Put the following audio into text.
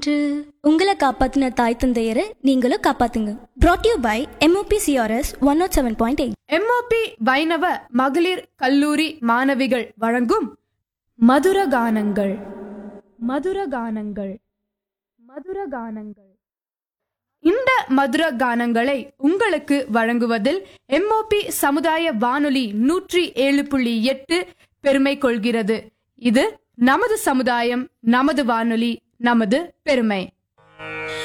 to உங்களை காப்பாத்தின தாய் தந்தையரை நீங்களும் காப்பாத்துங்க brought you by MOP CRS one naught seven point eight MOP Vaishnava மகளிர் கல்லூரி மாணவிகள் வழங்கும் மதுரகானங்கள் மதுரகானங்கள் மதுரகானங்கள் இந்த மதுர கானங்களை உங்களுக்கு வழங்குவதில் எம்ஓபி சமுதாய வானொலி நூற்றி ஏழு புள்ளி எட்டு பெருமை கொள்கிறது இது நமது சமுதாயம் நமது வானொலி நமது பெருமை